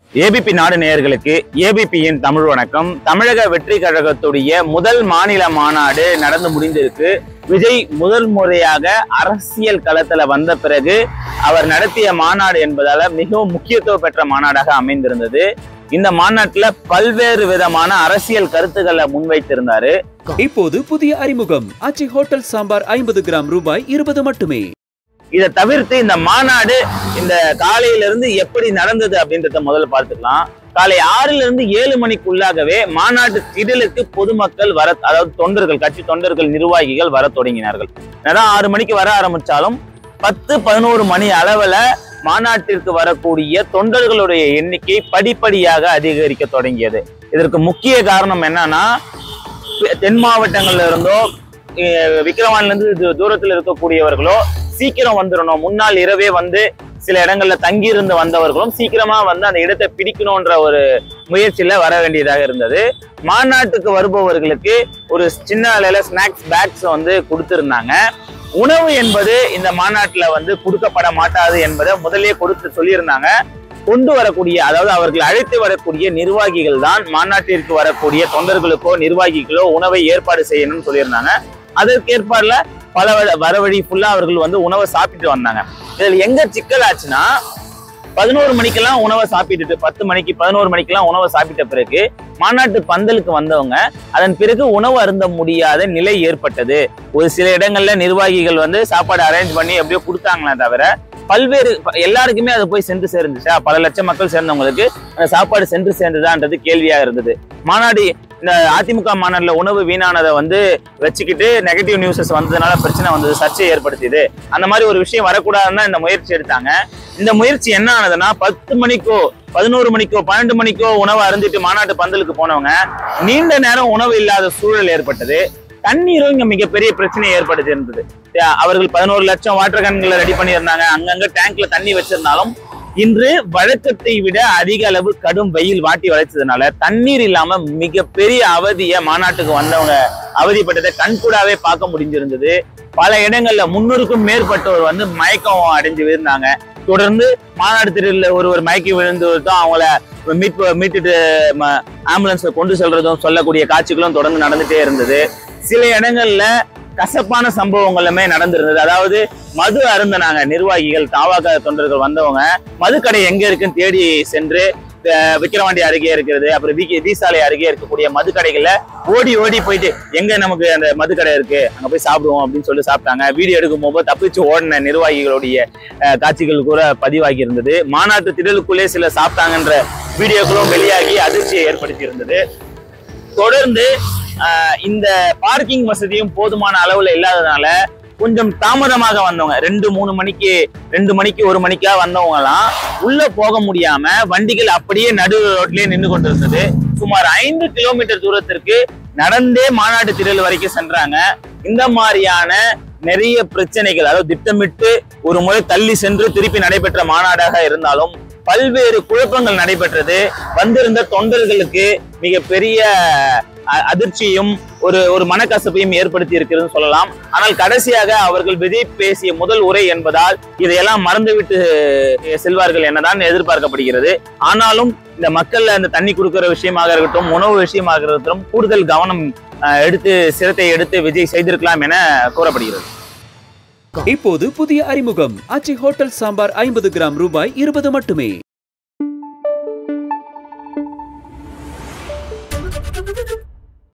ABP நாடு நேயர்களுக்கு ஏபிபியின் தமிழ் வணக்கம் தமிழக வெற்றி கழகத்துடைய முதல் மாநில மாநாடு நடந்து முடிந்திருக்கு விஜய் முதல் முறையாக அரசியல் களத்துல வந்த பிறகு அவர் நடத்திய மாநாடு என்பதால மிகவும் முக்கியத்துவம் பெற்ற மாநாடாக அமைந்திருந்தது இந்த மாநாட்டுல பல்வேறு விதமான அரசியல் கருத்துக்களை முன்வைத்திருந்தாரு இப்போது புதிய அறிமுகம் ஆச்சி ஹோட்டல் சாம்பார் ஐம்பது கிராம் ரூபாய் இருபது மட்டுமே இதை தவிர்த்து இந்த மாநாடு இந்த காலையில இருந்து எப்படி நடந்தது அப்படின்றத முதல்ல பார்த்துக்கலாம் காலை ஆறுல இருந்து ஏழு மணிக்குள்ளாகவே மாநாட்டு திடலுக்கு பொதுமக்கள் வர அதாவது தொண்டர்கள் கட்சி தொண்டர்கள் நிர்வாகிகள் வர தொடங்கினார்கள் என்னதான் ஆறு மணிக்கு வர ஆரம்பிச்சாலும் பத்து பதினோரு மணி அளவுல மாநாட்டிற்கு வரக்கூடிய தொண்டர்களுடைய எண்ணிக்கை படிப்படியாக அதிகரிக்க தொடங்கியது இதற்கு முக்கிய காரணம் என்னன்னா தென் மாவட்டங்கள்ல இருந்தோ அஹ் விக்கிரவாண்டில இருந்து இது தூரத்தில் இருக்கக்கூடியவர்களோ சீக்கிரம் வந்துடணும் முன்னாள் இரவே வந்து சில இடங்கள்ல தங்கி இருந்து வந்தவர்களும் சீக்கிரமா வந்து அந்த இடத்தை பிடிக்கணும்ன்ற ஒரு முயற்சியில வர வேண்டியதாக இருந்தது மாநாட்டுக்கு வருபவர்களுக்கு ஒரு சின்ன அளவுல ஸ்நாக்ஸ் பேக்ஸ் வந்து கொடுத்திருந்தாங்க உணவு என்பது இந்த மாநாட்டுல வந்து கொடுக்கப்பட மாட்டாது என்பதை முதலே கொடுத்து சொல்லியிருந்தாங்க கொண்டு வரக்கூடிய அதாவது அவர்கள் அழைத்து வரக்கூடிய நிர்வாகிகள் தான் மாநாட்டிற்கு வரக்கூடிய தொண்டர்களுக்கோ நிர்வாகிகளோ உணவை ஏற்பாடு செய்யணும்னு சொல்லியிருந்தாங்க அதற்கு ஏற்பாடுல பல வ- வர வழி ஃபுல்லா அவர்கள் வந்து உணவை சாப்பிட்டு வந்தாங்க இதில் எங்க சிக்கல் ஆச்சுன்னா பதினோரு மணிக்கெல்லாம் உணவை சாப்பிட்டுட்டு பத்து மணிக்கு பதினோரு மணிக்கெல்லாம் உணவை சாப்பிட்ட பிறகு மாநாட்டு பந்தலுக்கு வந்தவங்க அதன் பிறகு உணவு அருந்த முடியாத நிலை ஏற்பட்டது ஒரு சில இடங்கள்ல நிர்வாகிகள் வந்து சாப்பாடு அரேஞ்ச் பண்ணி எப்படியோ கொடுத்தாங்களே தவிர பல்வேறு ப- எல்லாருக்குமே அது போய் சென்று சேர்ந்துச்சா பல லட்சம் மக்கள் சேர்ந்தவங்களுக்கு அந்த சாப்பாடு சென்று சேர்ந்ததான்றது கேள்வியாக இருந்தது மாநாடு இந்த அதிமுக மாநாடுல உணவு வீணானதை வந்து வச்சுக்கிட்டு நெகட்டிவ் நியூஸஸ் வந்ததுனால பிரச்சனை வந்தது சர்ச்சை ஏற்படுத்தியது அந்த மாதிரி ஒரு விஷயம் வரக்கூடாதுன்னு தான் இந்த முயற்சி எடுத்தாங்க இந்த முயற்சி என்ன ஆனதுன்னா பத்து மணிக்கோ பதினோரு மணிக்கோ பன்னெண்டு மணிக்கோ உணவு அருந்திட்டு மாநாட்டு பந்தலுக்கு போனவங்க நீண்ட நேரம் உணவு இல்லாத சூழல் ஏற்பட்டது தண்ணீரும் இங்க மிகப்பெரிய பிரச்சனை ஏற்படுத்தி இருந்தது அஹ் அவர்கள் பதினோரு லட்சம் வாட்டர் கேன்களை ரெடி பண்ணியிருந்தாங்க அங்கங்க டேங்க்ல தண்ணி வச்சிருந்தாலும் இன்று வழக்கத்தை விட அதிக அளவு கடும் வெயில் வாட்டி வளைச்சதுனால தண்ணீர் இல்லாம மிகப்பெரிய அவதிய மாநாட்டுக்கு வந்தவங்க அவதிப்பட்டதை கண்கூடாவே பார்க்க முடிஞ்சிருந்தது பல இடங்கள்ல முன்னூறுக்கும் மேற்பட்டோர் வந்து மயக்கம் அடைஞ்சு விழுந்தாங்க தொடர்ந்து மாநாடு திடலில் ஒருவர் மயக்கி விழுந்ததும் அவங்கள மீட் மீட்டுட்டு ஆம்புலன்ஸ்ல கொண்டு செல்றதும் சொல்லக்கூடிய காட்சிகளும் தொடர்ந்து நடந்துட்டே இருந்தது சில இடங்கள்ல கசப்பான சம்பவங்களுமே நடந்திருந்தது அதாவது மது அருந்தினாங்க நிர்வாகிகள் தாவாக தொண்டர்கள் வந்தவங்க மதுக்கடை எங்க இருக்குன்னு தேடி சென்று அஹ், விக்கிரவாண்டி அருகே இருக்கிறது அப்புறம் வி வி சாலை அருகே இருக்கக்கூடிய மதுக்கடைகள்ல ஓடி ஓடி போயிட்டு எங்க நமக்கு அந்த மதுக்கடை இருக்கு அங்க போய் சாப்பிடுவோம் அப்படின்னு சொல்லி சாப்பிட்டாங்க வீடியோ எடுக்கும் போது தப்பிச்சு ஓடின நிர்வாகிகளுடைய அஹ், காட்சிகள் கூட பதிவாகி இருந்தது மாநாட்டு திடலுக்குள்ளே சில சாப்பிட்டாங்கன்ற வீடியோக்களும் வெளியாகி அதிர்ச்சியை ஏற்படுத்தி இருந்தது தொடர்ந்து ஆஹ், இந்த பார்க்கிங் வசதியும் போதுமான அளவுல இல்லாததுனால கொஞ்சம் தாமதமாக வந்தவங்க ரெண்டு மூணு மணிக்கு ரெண்டு மணிக்கு ஒரு மணிக்கா வந்தவங்க எல்லாம் உள்ள போக முடியாம வண்டிகள் அப்படியே நடு ரோட்லயே நின்று கொண்டிருந்தது சுமார் ஐந்து கிலோமீட்டர் தூரத்திற்கு நடந்தே மாநாட்டு திடல் வரைக்கும் சென்றாங்க இந்த மாதிரியான நிறைய பிரச்சனைகள் அதாவது திட்டமிட்டு ஒரு முறை தள்ளி சென்று திருப்பி நடைபெற்ற மாநாடாக இருந்தாலும் பல்வேறு குழப்பங்கள் நடைபெற்றது வந்திருந்த தொண்டர்களுக்கு மிகப்பெரிய அ- அதிர்ச்சியும் ஒரு ஒரு மனக்கசப்பையும் ஏற்படுத்தி இருக்கிறதுன்னு சொல்லலாம் ஆனால் கடைசியாக அவர்கள் விஜய் பேசிய முதல் உரை என்பதால் இதையெல்லாம் மறந்துவிட்டு செல்வார்கள் என்னதான் எதிர்பார்க்கப்படுகிறது ஆனாலும் இந்த மக்கள் அந்த தண்ணி கொடுக்கிற விஷயமாக இருக்கட்டும் உணவு விஷயமாக இருக்கட்டும் கூடுதல் கவனம் அஹ், எடுத்து சிரத்தை எடுத்து விஜய் செய்திருக்கலாம் என கூறப்படுகிறது இப்போது புதிய அறிமுகம் ஆச்சி ஹோட்டல் சாம்பார் ஐம்பது கிராம் ரூபாய் இருபது மட்டுமே